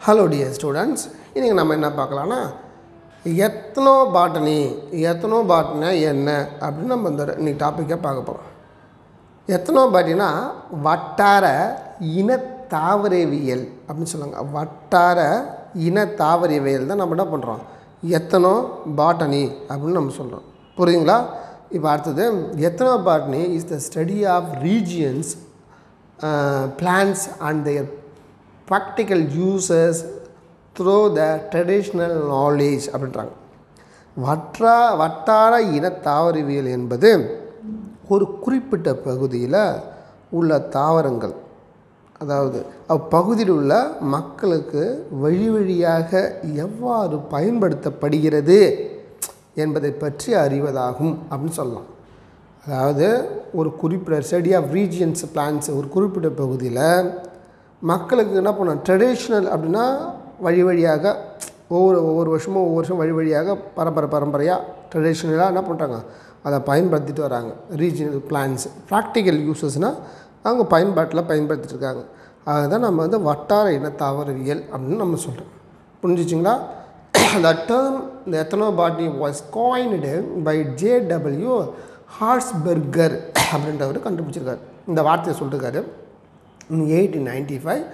Hello dear students இன்றைக்கி நம்ம என்ன பார்க்கலான்னா எத்தனோ பாட்டனி எத்தனோ பாட்டனா என்ன அப்படின்னு நம்ம இந்த இன்னைக்கு டாப்பிக்கை பார்க்க போகிறோம் எத்தனோ பாட்டினா வட்டார இன தாவரவியல் அப்படின்னு சொல்லுவாங்க வட்டார இன தாவரவியல் தான் நம்ம என்ன பண்ணுறோம் எத்தனோ பாட்டனி அப்படின்னு நம்ம சொல்கிறோம் புரியுங்களா இப்போ அடுத்தது ethnobotany is the study of regions plants and their practical uses through the traditional knowledge அப்படின்றாங்க வற்றா வட்டார இன தாவரவியல் என்பது ஒரு குறிப்பிட்ட பகுதியில் உள்ள தாவரங்கள் அதாவது அப்பகுதியில் உள்ள மக்களுக்கு வழி வழியாக எவ்வாறு பயன்படுத்தப்படுகிறது என்பதை பற்றி அறிவதாகும் அப்படின்னு சொல்லலாம் அதாவது ஒரு குறிப்பிட்ட ஸ்டடி ஆஃப் ரீஜியன்ஸ் பிளான்ஸ் ஒரு குறிப்பிட்ட பகுதியில் மக்களுக்கு என்ன பண்ண ட்ரெடிஷ்னல் அப்படின்னா வழி வழியாக ஒவ்வொரு ஒவ்வொரு வருஷமும் ஒவ்வொரு வருஷம் வழி வழியாக பரம்பரை பரம்பரையாக ட்ரெடிஷ்னலாக என்ன பண்ணுறாங்க அதை பயன்படுத்திட்டு வராங்க ரீஜினல் பிளான்ஸ் ப்ராக்டிக்கல் யூசஸ்னால் அவங்க பயன்பாட்டில் பயன்படுத்திட்டு இருக்காங்க அதுதான் நம்ம வந்து வட்டார இன தாவரவியல் அப்படின்னு நம்ம சொல்கிறோம் புரிஞ்சிச்சிங்களா the term the ethnobotany was coined by J.W. ஹார்ஸ்பெர்கர் அப்படின்றவர் கண்டுபிடிச்சிருக்காரு இந்த வார்த்தையை சொல்லிருக்காரு eighteen ninety five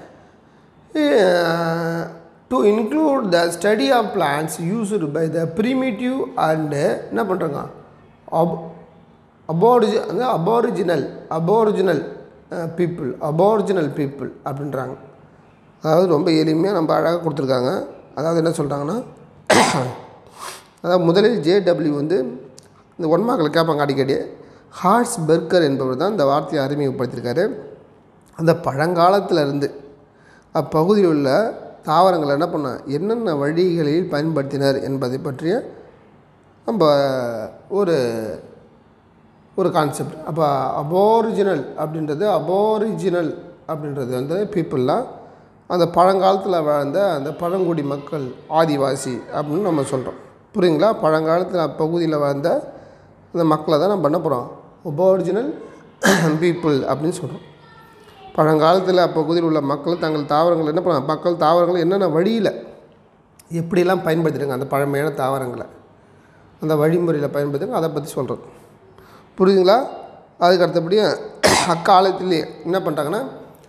to include the study of plants used by the primitive and என்ன பண்ணுறாங்க அப் அபாரிஜி அந்த aboriginal aboriginal people aboriginal people அப்படின்றாங்க அதாவது ரொம்ப எளிமையாக நம்ம அழகாக கொடுத்துருக்காங்க அதாவது என்ன சொல்கிறாங்கன்னா அதாவது முதலில் ஜேடபிள்யூ வந்து இந்த ஒன்மாக்களை கேட்பாங்க அடிக்கடி ஹார்ஸ் பெர்கர் என்பவர் தான் இந்த வார்த்தையை அறிமுகப்படுத்தியிருக்காரு அந்த பழங்காலத்தில் இருந்து அப்பகுதியில் உள்ள தாவரங்களை என்ன பண்ண என்னென்ன வழிகளில் பயன்படுத்தினர் என்பதை பற்றிய நம்ம ஒரு ஒரு கான்செப்ட் அப்போ அபோரிஜினல் அப்படின்றது அபோரிஜினல் அப்படின்றது வந்து பீப்புளெலாம் அந்த பழங்காலத்தில் வாழ்ந்த அந்த பழங்குடி மக்கள் ஆதிவாசி அப்படின்னு நம்ம சொல்கிறோம் புரியுங்களா பழங்காலத்தில் அப்பகுதியில் வாழ்ந்த அந்த மக்களை தான் நம்ம பண்ண போகிறோம் ஒபோரிஜினல் பீப்புள் அப்படின்னு சொல்கிறோம் பழங்காலத்தில் அப்பகுதியில் உள்ள மக்கள் தங்கள் தாவரங்கள் என்ன பண்ண மக்கள் தாவரங்கள் என்னென்ன வழியில் எப்படியெல்லாம் பயன்படுத்திடுங்க அந்த பழமையான தாவரங்களை அந்த வழிமுறையில் பயன்படுத்துங்க அதை பற்றி சொல்கிறது புரியுதுங்களா அதுக்கு அடுத்தபடி அக்காலத்திலே என்ன பண்ணுறாங்கன்னா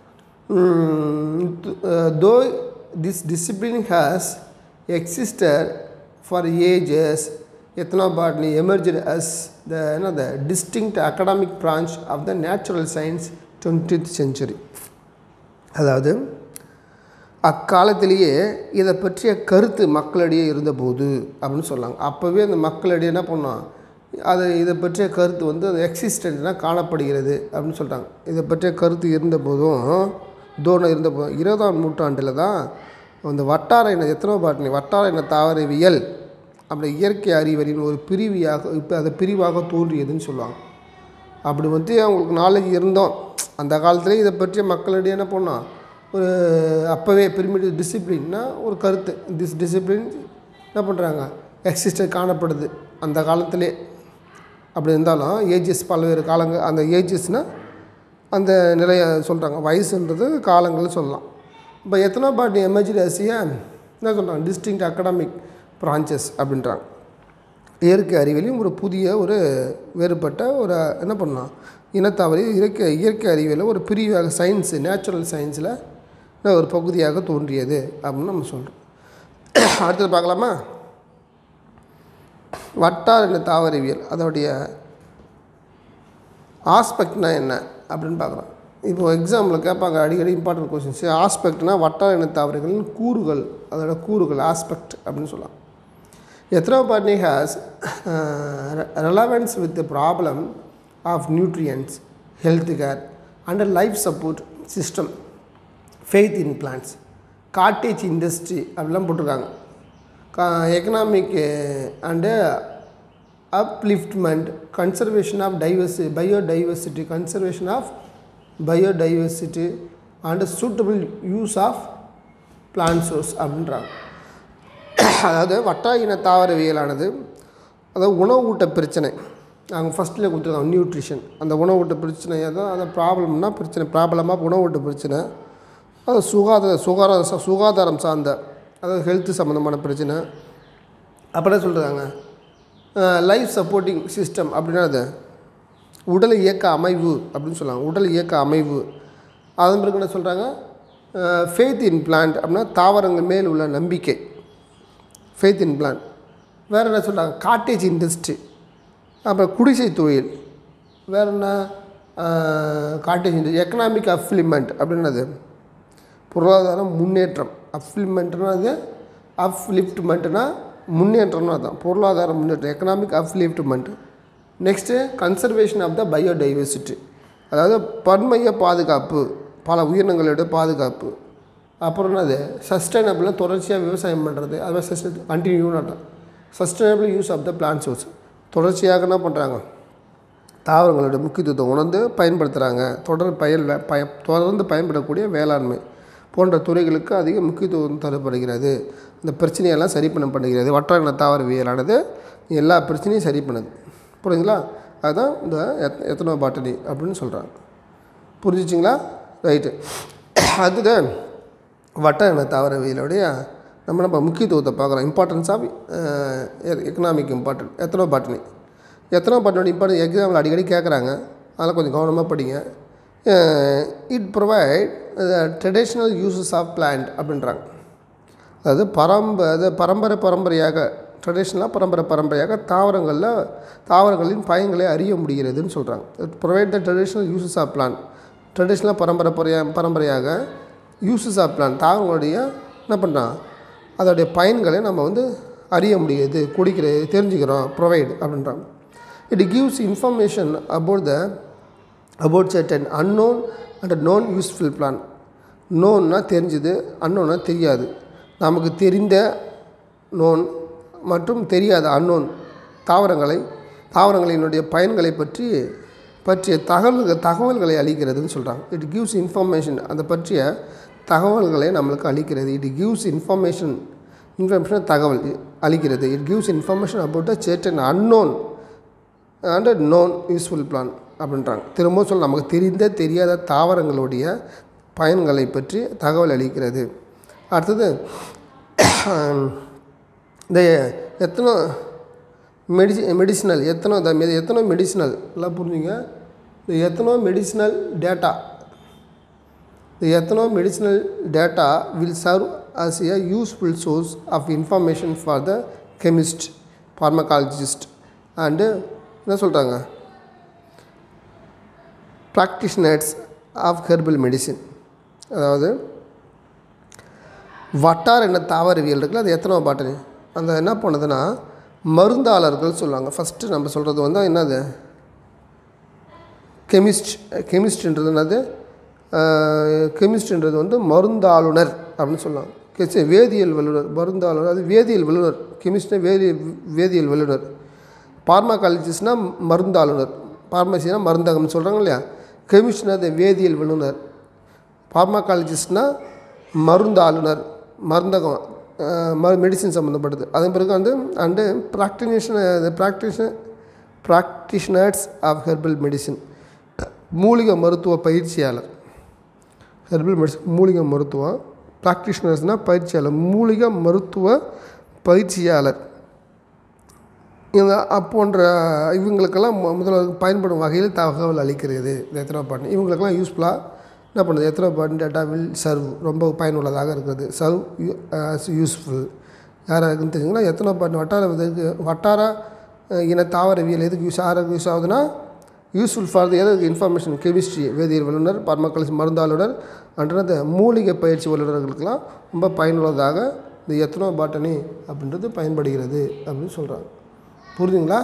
though this discipline has existed for ages ethnobotany emerged as the you know, the distinct academic branch of the natural science 20th century அதாவது அக்காலத்திலேயே இதை பற்றிய கருத்து மக்களிடையே இருந்தபோது அப்படின்னு சொன்னாங்க அப்போவே அந்த மக்களிடையே என்ன பண்ணோம் அது இதை பற்றிய கருத்து வந்து அது எக்ஸிஸ்டன்ட்னா காணப்படுகிறது அப்படின்னு சொல்கிறாங்க இதை பற்றிய கருத்து இருந்தபோதும் தோணம் இருந்தபோதும் இருபதாம் நூற்றாண்டில் தான் அந்த வட்டார இன எத்தனோ பாட்டினி வட்டார இன தாவரவியல் அப்படி இயற்கை அறிவியலின் ஒரு பிரிவியாக இப்போ அதை பிரிவாக தோன்றியதுன்னு சொல்லுவாங்க அப்படி வந்து அவங்களுக்கு நாலேஜ் இருந்தோம் அந்த காலத்துலேயே இதை பற்றிய மக்களிடையே என்ன பண்ணோம் ஒரு அப்போவே பிரிமிட்டிவ் டிசிப்ளின்னா ஒரு கருத்து திஸ் டிசிப்ளின் என்ன பண்ணுறாங்க எக்ஸிஸ்டர் காணப்படுது அந்த காலத்திலே அப்படி இருந்தாலும் ஏஜஸ் பல்வேறு காலங்கள் அந்த ஏஜஸ்னால் அந்த நிலையை சொல்கிறாங்க வயசுன்றது காலங்கள் சொல்லலாம் இப்போ எத்தனை பாட்டி எமர்ஜி ரசியா என்ன சொல்கிறாங்க டிஸ்டிங்க் அகடாமிக் பிரான்ச்சஸ் அப்படின்றாங்க இயற்கை அறிவியலையும் ஒரு புதிய ஒரு வேறுபட்ட ஒரு என்ன பண்ணலாம் இனத்தாவரி இயற்கை இயற்கை அறிவியலில் ஒரு பிரிவாக சயின்ஸு நேச்சுரல் சயின்ஸில் ஒரு பகுதியாக தோன்றியது அப்படின்னு நம்ம சொல்கிறோம் அடுத்தது பார்க்கலாமா வட்டார இன தாவரவியல் அதோடைய ஆஸ்பெக்ட்னா என்ன அப்படின்னு பார்க்குறோம் இப்போ எக்ஸாமில் கேட்பாங்க அடிக்கடி இம்பார்ட்டன்ட் கொஸ்டின்ஸ் ஆஸ்பெக்ட்னா வட்டார இன தாவரங்களின் கூறுகள் அதோட கூறுகள் ஆஸ்பெக்ட் அப்படின்னு சொல்லலாம் Ethnopartny has uh, relevance with the problem of nutrients, healthcare, and a life support system, faith in plants, cottage industry அப்படிலாம் போட்டிருக்காங்க economic and upliftment conservation of டைவர்சி biodiversity conservation of biodiversity and suitable use of plant source அப்படின்றாங்க அதாவது வட்டா இன தாவரவியலானது அதாவது உணவு ஊட்ட பிரச்சனை நாங்கள் ஃபஸ்ட்டில் கொடுத்துருக்கோம் நியூட்ரிஷன் அந்த உணவு ஊட்ட பிரச்சனையை தான் அந்த ப்ராப்ளம்னா பிரச்சனை ப்ராப்ளமாக உணவு ஊட்ட பிரச்சனை அது சுகாதார சுகாதார சுகாதாரம் சார்ந்த அதாவது ஹெல்த்து சம்மந்தமான பிரச்சனை அப்புறம் சொல்கிறாங்க லைஃப் சப்போர்ட்டிங் சிஸ்டம் அப்படின்னா அது உடல் இயக்க அமைவு அப்படின்னு சொல்லுவாங்க உடல் இயக்க அமைவு அதன் பிறகு என்ன சொல்கிறாங்க ஃபேத் இன் பிளான்ட் அப்படின்னா தாவரங்கள் மேல் உள்ள நம்பிக்கை ஃபேத் இன் பிளான்ட் வேறு என்ன சொல்கிறாங்க காட்டேஜ் இண்டஸ்ட்ரி அப்புறம் குடிசை தொழில் வேறு என்ன காட்டேஜ் இண்டஸ்ட்ரி எக்கனாமிக் அஃப்ளிமெண்ட் அப்படின்னது பொருளாதார முன்னேற்றம் அஃப்ளிமெண்ட்னா அது அப்லிஃப்ட்மெண்ட்னா முன்னேற்றம்னு அதான் பொருளாதார முன்னேற்றம் economic upliftment next conservation of the biodiversity அதாவது பன்மைய பாதுகாப்பு பல உயிரினங்களோட பாதுகாப்பு அப்புறம் என்னது சஸ்டைனபிளாக தொடர்ச்சியாக விவசாயம் பண்ணுறது அது மாதிரி சஸ்ட கண்டினியூன்னு sustainable use of the plant source தொடர்ச்சியாக என்ன பண்ணுறாங்க தாவரங்களோட முக்கியத்துவத்தை உணர்ந்து பயன்படுத்துகிறாங்க தொடர் பயன் பய தொடர்ந்து பயன்படக்கூடிய வேளாண்மை போன்ற துறைகளுக்கு அதிக முக்கியத்துவம் தரப்படுகிறது இந்த பிரச்சனையெல்லாம் சரி பண்ணப்படுகிறது வட்டார தாவரவியலானது எல்லா பிரச்சனையும் சரி பண்ணுது புரியுதுங்களா அதுதான் இந்த எத் எத்தனோ பாட்டனி அப்படின்னு சொல்கிறாங்க புரிஞ்சிச்சிங்களா ரைட்டு அதுதான் வட்ட இன தாவரவியலுடைய நம்ம நம்ம முக்கியத்துவத்தை பார்க்குறோம் importance of economic important ethnobotany எத்தனோ பாட்டனோட இம்பார்ட்டன் எக்ஸாம்பிள் அடிக்கடி கேட்குறாங்க அதெல்லாம் கொஞ்சம் கவனமாக படிங்க it provide traditional uses of plant அப்படின்றாங்க அதாவது பரம்ப அது பரம்பரை பரம்பரையாக ட்ரெடிஷ்னலாக பரம்பரை பரம்பரையாக தாவரங்களில் தாவரங்களின் பயன்களை அறிய முடிகிறதுன்னு சொல்கிறாங்க provide the traditional uses of plant ட்ரெடிஷ்னலாக பரம்பரை பரையா பரம்பரையாக யூசஸ் ஆஃப் பிளான் தாவரங்களுடைய என்ன பண்ணுறான் அதோடைய பயன்களை நம்ம வந்து அறிய முடியுது குடிக்கிறது தெரிஞ்சுக்கிறோம் ப்ரொவைட் அப்படின்றாங்க it gives information about the about certain unknown and known useful plant நோன்னா தெரிஞ்சது அன்னோன்னா தெரியாது நமக்கு தெரிந்த நோன் மற்றும் தெரியாத அன்னோன் தாவரங்களை தாவரங்களினுடைய பயன்களை பற்றி பற்றிய தகவல்கள் தகவல்களை அளிக்கிறதுன்னு சொல்கிறாங்க இட் கிவ்ஸ் இன்ஃபர்மேஷன் அதை பற்றிய தகவல்களை நம்மளுக்கு அளிக்கிறது இட் கிவ்ஸ் இன்ஃபர்மேஷன் இன்ஃபர்மேஷன் தகவல் அளிக்கிறது it gives information about a certain unknown and known useful plant அப்படின்றாங்க திரும்பவும் சொல்ல நமக்கு தெரிந்த தெரியாத தாவரங்களுடைய பயன்களை பற்றி தகவல் அளிக்கிறது அடுத்தது இந்த எத்தனோ மெடிசி medicinal ethno the ethnomedicinal எல்லாம் புரிஞ்சுங்க இந்த ethnomedicinal data The ethanol medicinal data will serve as a useful source of information for the chemist, pharmacologist and என்ன சொல்கிறாங்க ப்ராக்டிஷனர்ஸ் ஆஃப் ஹெர்பல் மெடிசின் அதாவது வட்டார் என்ன தாவரவியல் இருக்குல்ல அது எத்தனை பாட்டனி அந்த என்ன பண்ணுதுன்னா மருந்தாளர்கள் சொல்லுவாங்க ஃபஸ்ட்டு நம்ம சொல்கிறது வந்து என்னது கெமிஸ்ட் கெமிஸ்ட்ன்றது என்னது கெமிஸ்ட்ன்றது வந்து மருந்தாளுநர் அப்படின்னு சொல்லுவாங்க கெ- வேதியியல் வல்லுனர் மருந்தாளுநர் அது வேதியியல் வல்லுனர் கெமிஸ்ட்னா வேதி வேதியியல் வல்லுனர் பார்மாகாலஜிஸ்ட்னா மருந்தாளுநர் பார்மசினா மருந்தகம்னு சொல்கிறாங்க இல்லையா கெமிஸ்ட்னா அது வேதியியல் வல்லுனர் பார்மாகாலஜிஸ்ட்னா மருந்தாளுநர் மருந்தகம் ம மெடிசின் சம்மந்தப்பட்டது அதன் பிறகு வந்து அண்டு ப்ராக்டினேஷன் ப்ராக்டிஷன் ப்ராக்டிஷனர்ஸ் ஆஃப் ஹெர்பல் மெடிசின் மூலிகை மருத்துவ பயிற்சியாளர் ஹெர்பல் மெடிசன் மூலிகை மருத்துவம் ப்ராக்டிஷனர்ஸ்னால் பயிற்சியாளர் மூலிகை மருத்துவ பயிற்சியாளர் இந்த போன்ற இவங்களுக்கெல்லாம் மு- முதல்ல பயன்படும் வகையில் தகவல் அளிக்கிறது இந்த எத்தனை பாட்டு இவங்களுக்கெல்லாம் யூஸ்ஃபுல்லாக என்ன பண்ணுது எத்தனை பாட்டு டேட்டா வில் சர்வ் ரொம்ப பயனுள்ளதாக இருக்கிறது சர்வ் யூஸ்ஃபுல் யாராக இருக்குன்னு தெரிஞ்சுங்கன்னா எத்தனை பாட்டு வட்டார இதுக்கு வட்டார அஹ், இன தாவரவியல் எதுக்கு யூஸ் யாருக்கு யூஸ் ஆகுதுன்னா யூஸ்ஃபுல் ஃபார் த எதுக்கு இன்ஃபர்மேஷன் கெமிஸ்ட்ரி வேதியியல் வல்லுநர் பர்மக்கல் மருந்தாளுநர் அன்றது மூலிகை பயிற்சி வல்லுநர்களுக்கெல்லாம் ரொம்ப பயனுள்ளதாக இந்த எத்தனோ பாட்டனி அப்படின்றது பயன்படுகிறது அப்படின்னு சொல்கிறாங்க புரியுதுங்களா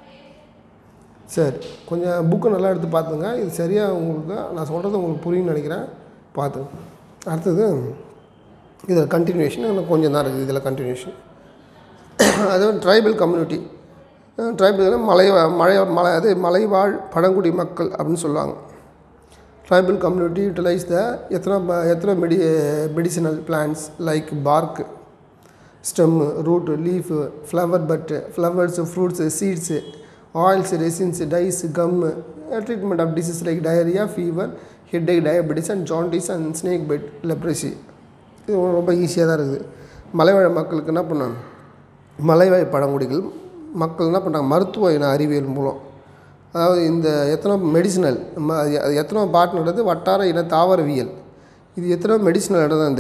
சரி கொஞ்சம் புக்கை நல்லா எடுத்து பார்த்துங்க இது சரியாக உங்களுக்கு நான் சொல்கிறது உங்களுக்கு புரியும்னு நினைக்கிறேன் பார்த்துங்க அடுத்தது இதில் கண்டினியூஷன் இன்னும் கொஞ்சம் தான் இருக்குது இதில் கண்டினியூஷன் அதாவது ட்ரைபல் கம்யூனிட்டி ட்ரைபல் மலை மலை மலை அது மலைவாழ் பழங்குடி மக்கள் அப்படின்னு சொல்லுவாங்க tribal community utilise the ethno ethno மெடி medicinal plants like bark stem root leaf flower bud flowers fruits seeds oils resins dyes gum treatment of disease like diarrhoea fever headache diabetes and jaundice and snake bite leprosy இது ரொம்ப ஈஸியாக தான் இருக்குது மலைவாழ் மக்களுக்கு என்ன பண்ணாங்க மலைவாழ் பழங்குடிகள் மக்கள் என்ன பண்ணுறாங்க மருத்துவ இன அறிவியல் மூலம் அதாவது இந்த எத்தனோ மெடிசினல் ம அது எத்தனோ பாட்டுன்றது வட்டார இன தாவரவியல் இது எத்தனோ மெடிசினல் இடம் தான் இந்த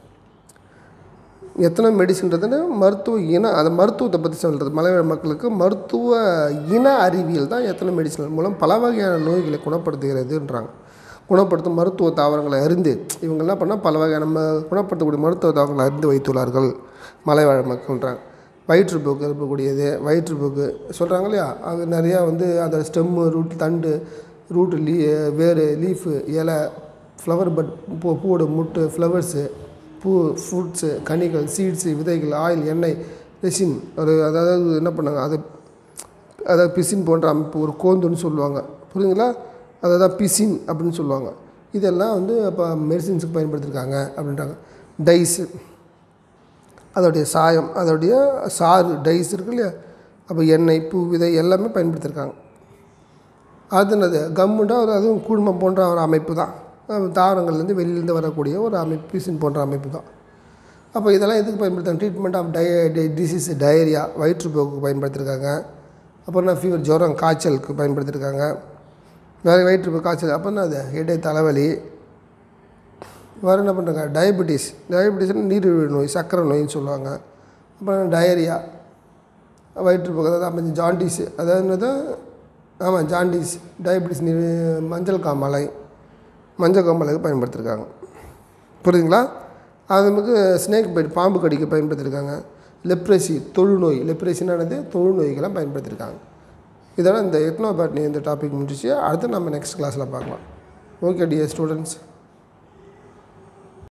எத்தனை மெடிசின்றதுன்னு மருத்துவ இன அந்த மருத்துவத்தை பற்றி சொல்கிறது மலைவாழ் மக்களுக்கு மருத்துவ இன அறிவியல் தான் எத்தனை மெடிசினல் மூலம் பல வகையான நோய்களை குணப்படுத்துகிறதுன்றாங்க குணப்படுத்தும் மருத்துவ தாவரங்களை அறிந்து இவங்க என்ன பண்ணால் பல வகையான நம்ம குணப்படுத்தக்கூடிய மருத்துவ தாவரங்களை அறிந்து வைத்துள்ளார்கள் மலைவாழ் மக்கள்ன்றாங்க வயிற்றுப்போக்கு இருக்கக்கூடியது வயிற்றுப்போக்கு சொல்கிறாங்க இல்லையா அது நிறையா வந்து அந்த ஸ்டெம்மு ரூட் தண்டு ரூட்டு லீ வேறு லீஃபு இலை ஃப்ளவர் பட் பூ பூவோட முட்டு ஃப்ளவர்ஸு பூ ஃப்ரூட்ஸு கனிகள் சீட்ஸு விதைகள் ஆயில் எண்ணெய் ரெசின் ஒரு அதாவது என்ன பண்ணாங்க அது அதாவது பிசின் போன்ற அமைப்பு ஒரு கோந்துன்னு சொல்லுவாங்க புரியுதுங்களா அதை தான் பிசின் அப்படின்னு சொல்லுவாங்க இதெல்லாம் வந்து அப்போ மெடிசின்ஸுக்கு பயன்படுத்தியிருக்காங்க அப்படின்றாங்க டைஸு அதோடைய சாயம் அதோடைய சாறு டைஸ் இருக்கு இல்லையா அப்போ எண்ணெய் பூ விதை எல்லாமே பயன்படுத்தியிருக்காங்க அது என்னது கம்முண்டா ஒரு அதுவும் குழுமம் போன்ற ஒரு அமைப்பு தான் தாவரங்கள்லேருந்து வெளியிலேருந்து வரக்கூடிய ஒரு அமைப்பு பிசின் போன்ற அமைப்பு தான் அப்போ இதெல்லாம் எதுக்கு பயன்படுத்துறாங்க ட்ரீட்மெண்ட் ஆஃப் டய டிசீஸ் டயரியா வயிற்றுப்போக்கு பயன்படுத்தியிருக்காங்க அப்புறம் ஃபீவர் ஜுரம் காய்ச்சலுக்கு பயன்படுத்தியிருக்காங்க வேறு வயிற்றுப்போக்கு காய்ச்சல் அப்போ என்ன அது ஹெட்டே தலைவலி வேறு என்ன பண்ணுறாங்க டயபெட்டிஸ் டயபெட்டிஸ்னு நீரிழிவு நோய் சர்க்கரை நோயின்னு சொல்லுவாங்க அப்புறம் டயரியா வயிற்றுப்போக்கு அதாவது அப்போ ஜாண்டிஸ் அதாவது என்னது ஆமாம் ஜாண்டிஸ் டயபெட்டிஸ் நீர் மஞ்சள் காமாலை மஞ்சள் காமாலைக்கு பயன்படுத்தியிருக்காங்க புரியுதுங்களா அதுக்கு ஸ்னேக் பைட் பாம்பு கடிக்க பயன்படுத்தியிருக்காங்க லெப்ரசி தொழுநோய் லெப்ரசின்னா என்னது தொழுநோய்க்கெல்லாம் பயன்படுத்தியிருக்காங்க இதோட இந்த எத்னோபாட்னி இந்த டாபிக் முடிச்சு அடுத்து நம்ம நெக்ஸ்ட் கிளாஸில் பார்க்கலாம் ஓகே டியர் ஸ்டூடெண்ட்ஸ்